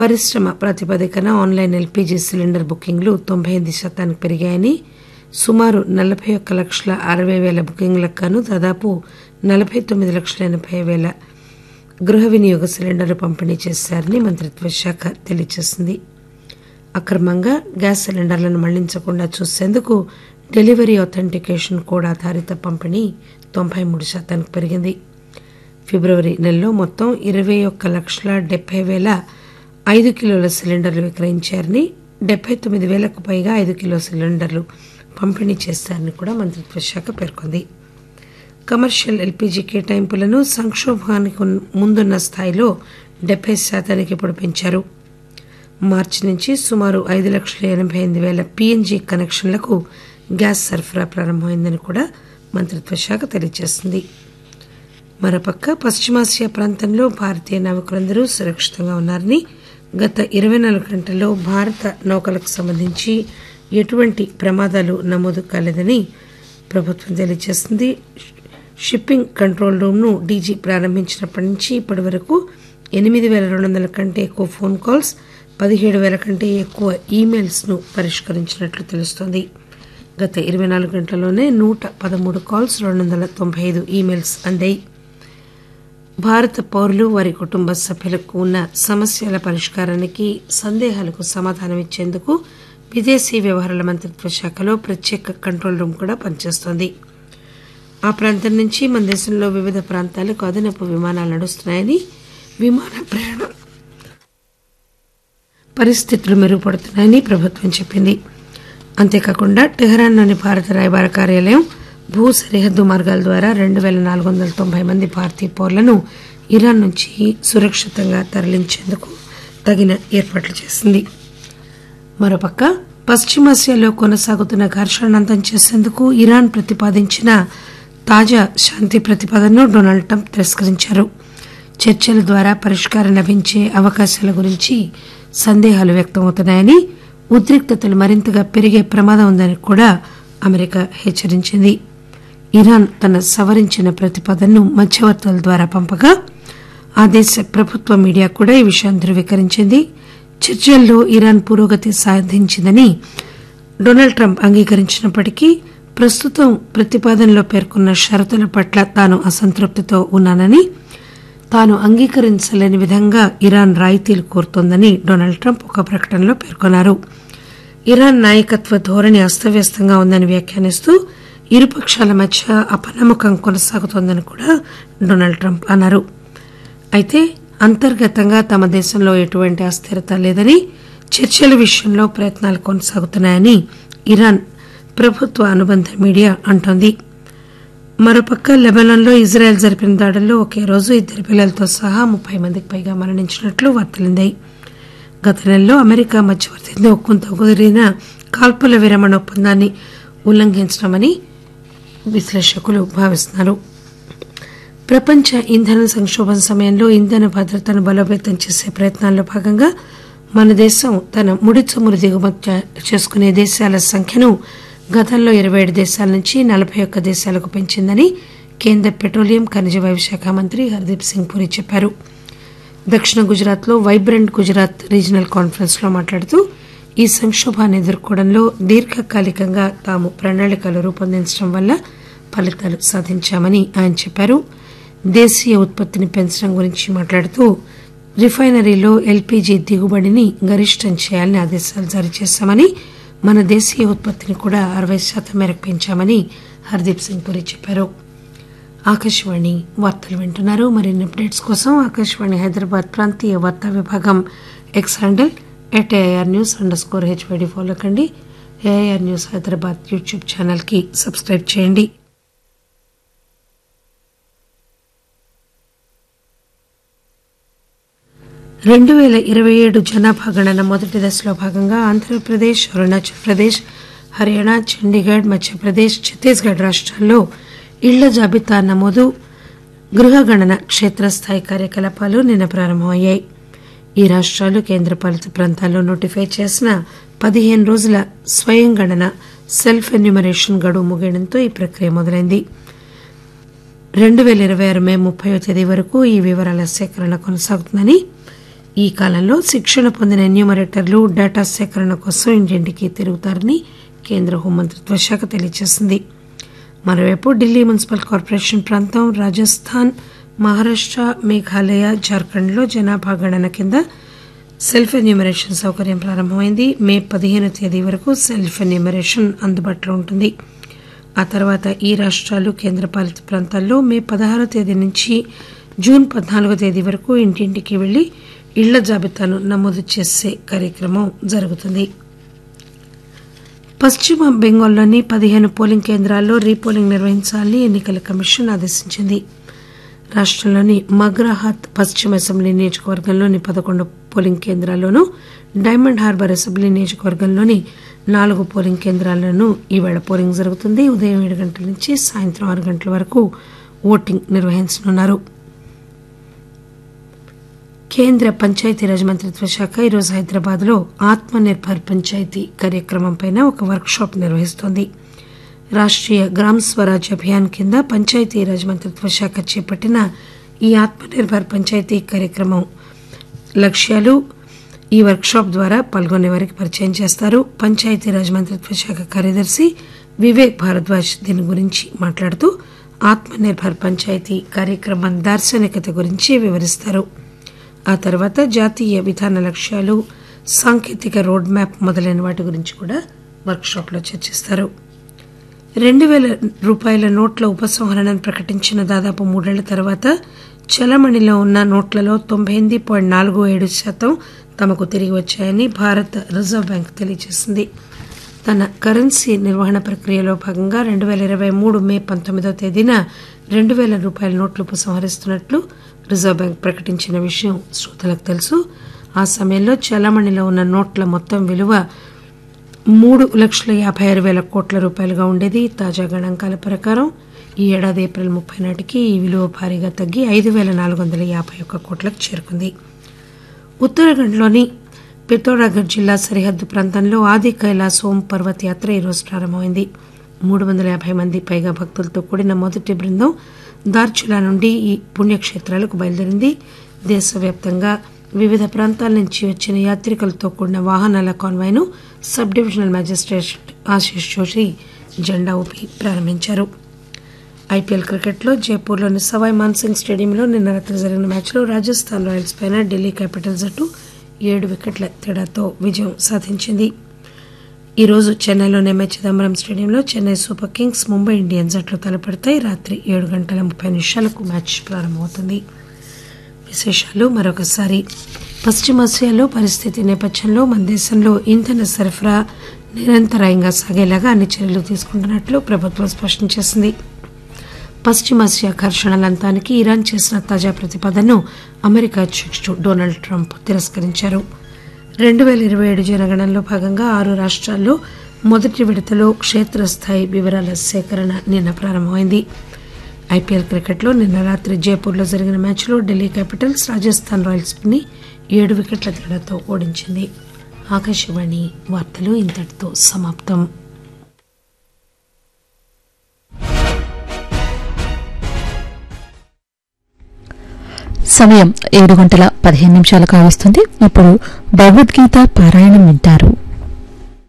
పరిశ్రమ ప్రాతిపదికన online LPG cylinder బుకింగ్లు తొంభై ఎనిమిది శాతానికి పెరిగాయని సుమారు నలభై ఒక్క లక్షల అరవై వేల బుకింగ్లకు గాను దాదాపు నలభై తొమ్మిది లక్షల ఎనభై వేల గృహ వినియోగ సిలిండర్లు పంపిణీ చేశారని మంత్రిత్వ శాఖ తెలియజేసింది అక్రమంగా గ్యాస్ సిలిండర్లను మళ్లించకుండా చూసేందుకు డెలివరీ అథెంటికేషన్ కోడ్ ఆధారిత పంపిణీ తొంభై మూడు శాతానికి పెరిగింది ఫిబ్రవరి నెలలో మొత్తం ఇరవై ఒక్క లక్షల డెబ్బై వేల ఐదు కిలోల సిలిండర్లు విక్రయించారని డెబ్బై తొమ్మిది వేలకు పైగా ఐదు కిలో సిలిండర్లు పంపిణీ చేశారని కూడా మంత్రిత్వ శాఖ పేర్కొంది కమర్షియల్ ఎల్పీజీ కేటాయింపులను సంక్షోభానికి ముందున్న స్థాయిలో డెబ్బై శాతానికి ఇప్పుడు పెంచారు మార్చి నుంచి సుమారు ఐదు లక్షల ఎనభై ఎనిమిది వేల పీఎన్జీ కనెక్షన్లకు గ్యాస్ సరఫరా ప్రారంభమైందని కూడా మంత్రిత్వ శాఖ తెలియజేసింది మరోపక్క పశ్చిమాసియా ప్రాంతంలో భారతీయ నావికులందరూ సురక్షితంగా ఉన్నారని గత ఇరవై నాలుగు గంటల్లో భారత నౌకలకు సంబంధించి ఎటువంటి ప్రమాదాలు నమోదు కాలేదని ప్రభుత్వం తెలియజేసింది షిప్పింగ్ కంట్రోల్ రూమ్ను డీజీ ప్రారంభించినప్పటి నుంచి ఇప్పటి వరకు ఎనిమిది వేల రెండు వందల కంటే ఎక్కువ ఫోన్ కాల్స్ పదిహేడు వేల కంటే ఎక్కువ ఈమెయిల్స్ను పరిష్కరించినట్లు తెలుస్తోంది గత ఇరవై నాలుగు గంటల్లోనే నూట పదమూడు కాల్స్ రెండు వందల తొంభై ఐదు ఈమెయిల్స్ అందాయి భారత పౌరులు వారి కుటుంబ సభ్యులకు ఉన్న సమస్యల పరిష్కారానికి సందేహాలకు సమాధానం ఇచ్చేందుకు విదేశీ వ్యవహారాల మంత్రిత్వ శాఖలో ప్రత్యేక కంట్రోల్ రూమ్ కూడా పనిచేస్తోంది ఆ ప్రాంతం నుంచి మన దేశంలో వివిధ ప్రాంతాలకు అదనపు విమానాలు నడుస్తున్నాయని విమాన ప్రయాణం పరిస్థితులు మెరుగుపడుతున్నాయని ప్రభుత్వం చెప్పింది అంతేకాకుండా టెహరాన్లోని భారత రాయబార కార్యాలయం భూ సరిహద్దు మార్గాల ద్వారా రెండు పేల నాలుగు వందల తొంభై మంది భారతీయ పౌరులను ఇరాన్ నుంచి సురక్షితంగా తరలించేందుకు తగిన ఏర్పాట్లు చేసింది మరోపక్క పశ్చిమాసియాలో కొనసాగుతున్న ఘర్షణను అంతం చేసేందుకు ఇరాన్ ప్రతిపాదించిన తాజా శాంతి ప్రతిపాదనను డొనాల్డ్ ట్రంప్ తిరస్కరించారు చర్చల ద్వారా పరిష్కారం లభించే అవకాశాల గురించి సందేహాలు వ్యక్తమవుతున్నాయని ఉద్రిక్తతలు మరింతగా పెరిగే ప్రమాదం ఉందని కూడా అమెరికా హెచ్చరించింది ఇరాన్ తన సవరించిన ప్రతిపాదనను మధ్యవర్తుల ద్వారా పంపగా ఆ దేశ ప్రభుత్వ మీడియా కూడా ఈ విషయాన్ని ధృవీకరించింది చర్చల్లో ఇరాన్ పురోగతి సాధించిందని డొనాల్డ్ ట్రంప్ అంగీకరించినప్పటికీ ప్రస్తుతం ప్రతిపాదనలో పేర్కొన్న షరతుల పట్ల తాను అసంతృప్తితో ఉన్నానని తాను అంగీకరించలేని విధంగా ఇరాన్ రాయితీలు కోరుతోందని డొనాల్డ్ ట్రంప్ ఒక ప్రకటనలో పేర్కొన్నారు ఇరాన్ నాయకత్వ ధోరణి అస్తవ్యస్తంగా ఉందని వ్యాఖ్యానిస్తూ ఇరుపక్షాల మధ్య అపనమ్మకం కొనసాగుతోందని కూడా డొనాల్డ్ ట్రంప్ అన్నారు అయితే అంతర్గతంగా తమ దేశంలో ఎటువంటి అస్థిరత లేదని చర్చల విషయంలో ప్రయత్నాలు కొనసాగుతున్నాయని ఇరాన్ ప్రభుత్వ అనుబంధ మీడియా అంటోంది మరోపక్క లెబనాన్లో ఇజ్రాయెల్ జరిపిన దాడుల్లో ఒకే రోజు ఇద్దరు పిల్లలతో సహా ముప్పై మందికి పైగా మరణించినట్లు వార్తలుందాయి గత నెలలో అమెరికా మధ్యవర్తితో ఒక్కంత కుదిరిన కాల్పుల విరమణ ఒప్పందాన్ని ఉల్లంఘించడమని విశ్లేషకులు భావిస్తున్నారు ప్రపంచ ఇంధన సంక్షోభం సమయంలో ఇంధన భద్రతను బలోపేతం చేసే ప్రయత్నాల్లో భాగంగా మన దేశం తన ముడి చమురు దిగుమతి చేసుకునే దేశాల సంఖ్యను గతంలో ఇరవై ఏడు దేశాల నుంచి నలభై ఒక్క దేశాలకు పెంచిందని కేంద్ర పెట్రోలియం ఖనిజ వైద్య శాఖ మంత్రి హర్దీప్ సింగ్ పూరి చెప్పారు దక్షిణ గుజరాత్లో వైబ్రెంట్ గుజరాత్ రీజనల్ కాన్ఫరెన్స్ లో మాట్లాడుతూ ఈ సంక్షోభాన్ని ఎదుర్కోవడంలో దీర్ఘకాలికంగా తాము ప్రణాళికలు రూపొందించడం వల్ల ఫలితాలు సాధించామని ఆయన చెప్పారు దేశీయ ఉత్పత్తిని పెంచడం గురించి మాట్లాడుతూ రిఫైనరీలో ఎల్పీజీ దిగుబడిని గరిష్టం చేయాలని ఆదేశాలు జారీ చేశామని మన దేశీయ ఉత్పత్తిని కూడా అరవై శాతం మేరకు పెంచామని హర్దీప్ సింగ్ పురి చెప్పారు ఆకాశవాణి వార్తలు వింటున్నారు మరిన్ని అప్డేట్స్ కోసం ఆకాశవాణి హైదరాబాద్ ప్రాంతీయ వార్తా విభాగం X handle at AIR news underscore HYD follow కండి ఏఐఆర్ న్యూస్ హైదరాబాద్ యూట్యూబ్ ఛానల్కి సబ్స్క్రైబ్ చేయండి రెండు పేల ఇరవై ఏడు జనాభా గణన మొదటి దశలో భాగంగా ఆంధ్రప్రదేశ్ అరుణాచల్ ప్రదేశ్ హర్యానా చండీగఢ్ మధ్యప్రదేశ్ ఛత్తీస్గఢ్ రాష్ట్రాల్లో ఇళ్ల జాబితా నమోదు గృహ గణన క్షేత్రస్థాయి కార్యకలాపాలు నిన్న ప్రారంభమయ్యాయి ఈ రాష్ట్రాలు కేంద్రపాలిత ప్రాంతాల్లో నోటిఫై చేసిన పదిహేను రోజుల స్వయం గణన సెల్ఫ్ ఎన్యూమరేషన్ గడువు ముగియడంతో ఈ ప్రక్రియ మొదలైంది రెండు పేల ఇరవై ఆరు మే ముప్పయో తేదీ వరకు ఈ వివరాల సేకరణ కొనసాగుతుందని ఈ కాలంలో శిక్షణ పొందిన ఎన్యూమరేటర్లు డేటా సేకరణ కోసం ఇంటింటికి తిరుగుతారని కేంద్ర హోంమంత్రిత్వ శాఖ తెలియజేసింది మరోవైపు ఢిల్లీ మున్సిపల్ కార్పొరేషన్ ప్రాంతం రాజస్థాన్ మహారాష్ట మేఘాలయ జార్ఖండ్లో జనాభా గణన కింద సెల్ఫ్ ఎన్యూమరేషన్ సౌకర్యం ప్రారంభమైంది మే పదిహేను తేదీ వరకు సెల్ఫ్ ఎన్యూమరేషన్ అందుబాటులో ఉంటుంది ఆ తర్వాత ఈ రాష్ట్రాలు కేంద్రపాలిత ప్రాంతాల్లో మే పదహారో తేదీ నుంచి జూన్ పద్నాలుగో తేదీ వరకు ఇంటింటికి వెళ్లి ఇళ్ల జాబితాను నమోదు చేసే కార్యక్రమం జరుగుతుంది పశ్చిమ బెంగాల్లోని పదిహేను పోలింగ్ కేంద్రాల్లో రీపోలింగ్ నిర్వహించాలని ఎన్నికల కమిషన్ ఆదేశించింది రాష్టంలోని మగ్రాహాత్ పశ్చిమ అసెంబ్లీ నియోజకవర్గంలోని పదకొండు పోలింగ్ కేంద్రాల్లోనూ డైమండ్ హార్బర్ అసెంబ్లీ నియోజకవర్గంలోని నాలుగు పోలింగ్ కేంద్రాల్లోనూ ఈవేళ పోలింగ్ జరుగుతుంది ఉదయం ఏడు గంటల నుంచి సాయంత్రం ఆరు గంటల వరకు ఓటింగ్ నిర్వహించనున్నారు కేంద్ర పంచాయతీరాజ్ మంత్రిత్వ శాఖ ఈరోజు హైదరాబాద్ లో ఆత్మ నిర్భర్ పంచాయతీ కార్యక్రమంపై ఒక వర్క్ షాప్ నిర్వహిస్తోంది రాష్టీయ గ్రామ్ స్వరాజ్ అభియాన్ కింద పంచాయతీరాజ్ మంత్రిత్వ శాఖ చేపట్టిన ఈ ఆత్మ నిర్భర్ పంచాయతీ కార్యక్రమం లక్ష్యాలు ఈ వర్క్ షాప్ ద్వారా పాల్గొనే వారికి పరిచయం చేస్తారు పంచాయతీరాజ్ మంత్రిత్వ శాఖ కార్యదర్శి వివేక్ భారద్వాజ్ దీని గురించి మాట్లాడుతూ ఆత్మ నిర్భర్ పంచాయతీ కార్యక్రమం దార్శనికత గురించి వివరిస్తారు ఆ తర్వాత జాతీయ విధాన లక్ష్యాలు సాంకేతిక రోడ్ మ్యాప్ మొదలైన వాటి గురించి కూడా వర్క్ షాప్ లో చర్చిస్తారు రెండు పేల రూపాయల నోట్ల ఉపసంహరణను ప్రకటించిన దాదాపు మూడేళ్ల తర్వాత చలమణిలో ఉన్న నోట్లలో తొంభై ఎనిమిది పాయింట్ నాలుగు ఏడు శాతం తమకు తిరిగి వచ్చాయని భారత రిజర్వ్ బ్యాంక్ తెలియజేసింది తన కరెన్సీ నిర్వహణ ప్రక్రియలో భాగంగా రెండు పేల ఇరవై మూడు మే పంతొమ్మిదవ తేదీన రెండు పేల రూపాయల నోట్లు ఉపసంహరిస్తున్నట్లు రిజర్వ్ బ్యాంక్ ప్రకటించిన విషయం శ్రోతలకు తెలుసు ఆ సమయంలో చలామణిలో ఉన్న నోట్ల మొత్తం విలువ మూడు లక్షల యాభై ఆరు వేల కోట్ల రూపాయలుగా ఉండేది తాజా గణాంకాల ప్రకారం ఈ ఏడాది ఏప్రిల్ ముప్పై నాటికి ఈ విలువ భారీగా తగ్గి ఐదు పేల నాలుగు వందల యాభై ఒక్క కోట్లకు చేరుకుంది ఉత్తరాఖండ్లోని పితోరాగఢ్ జిల్లా సరిహద్దు ప్రాంతంలో ఆది కైలాస్ ఓం పర్వత్ యాత్ర ఈరోజు ప్రారంభమైంది మూడు వందల యాభై మంది పైగా భక్తులతో కూడిన మొదటి బృందం దార్చులా నుండి ఈ పుణ్యక్షేత్రాలకు బయలుదేరింది దేశవ్యాప్తంగా వివిధ ప్రాంతాల నుంచి వచ్చిన యాత్రికులతో కూడిన వాహనాల కాన్వాయ్ను sub divisional magistrate Ashish Joshi జెండా ఊపి ప్రారంభించారు ఐపీఎల్ క్రికెట్లో జైపూర్లోని సవాయ్ మాన్సింగ్ స్టేడియంలో నిన్న రాత్రి జరిగిన మ్యాచ్లో రాజస్థాన్ రాయల్స్ పైన ఢిల్లీ క్యాపిటల్స్ జట్టు ఏడు వికెట్ల తేడాతో విజయం సాధించింది ఈ రోజు చెన్నైలోని ఎంఏ చిదంబరం స్టేడియంలో Chennai super kings Mumbai Indians జట్లు తలపడతాయి రాత్రి ఏడు గంటల ముప్పై నిమిషాలకు మ్యాచ్ ప్రారంభమవుతుంది విశేషాలు మరొకసారి పశ్చిమాసియాలో పరిస్థితి నేపథ్యంలో మన దేశంలో ఇంధన సరఫరా నిరంతరాయంగా సాగేలాగా అన్ని చర్యలు తీసుకుంటున్నట్లు ప్రభుత్వం స్పష్టం చేసింది పశ్చిమాసియా ఘర్షణల అంతానికి ఇరాన్ చేసిన తాజా ప్రతిపాదనను అమెరికా అధ్యక్షుడు డొనాల్డ్ ట్రంప్ తిరస్కరించారు రెండు పేల ఇరవై ఏడు జనగణనలో భాగంగా ఆరు రాష్ట్రాల్లో మొదటి విడతలో క్షేత్రస్థాయి వివరాల సేకరణ నిన్న ప్రారంభమైంది ఐపీఎల్ క్రికెట్లో నిన్న రాత్రి జైపూర్లో జరిగిన మ్యాచ్లో ఢిల్లీ క్యాపిటల్స్ రాజస్థాన్ రాయల్స్ ని ఏడు వికెట్ల తేడాతో ఓడించింది ఆకాశవాణి వార్తలు ఇంతటితో సమాప్తం సమయం ఏడు గంటల పదిహేను నిమిషాలు కావస్తుంది ఇప్పుడు భగవద్గీత పారాయణం వింటారు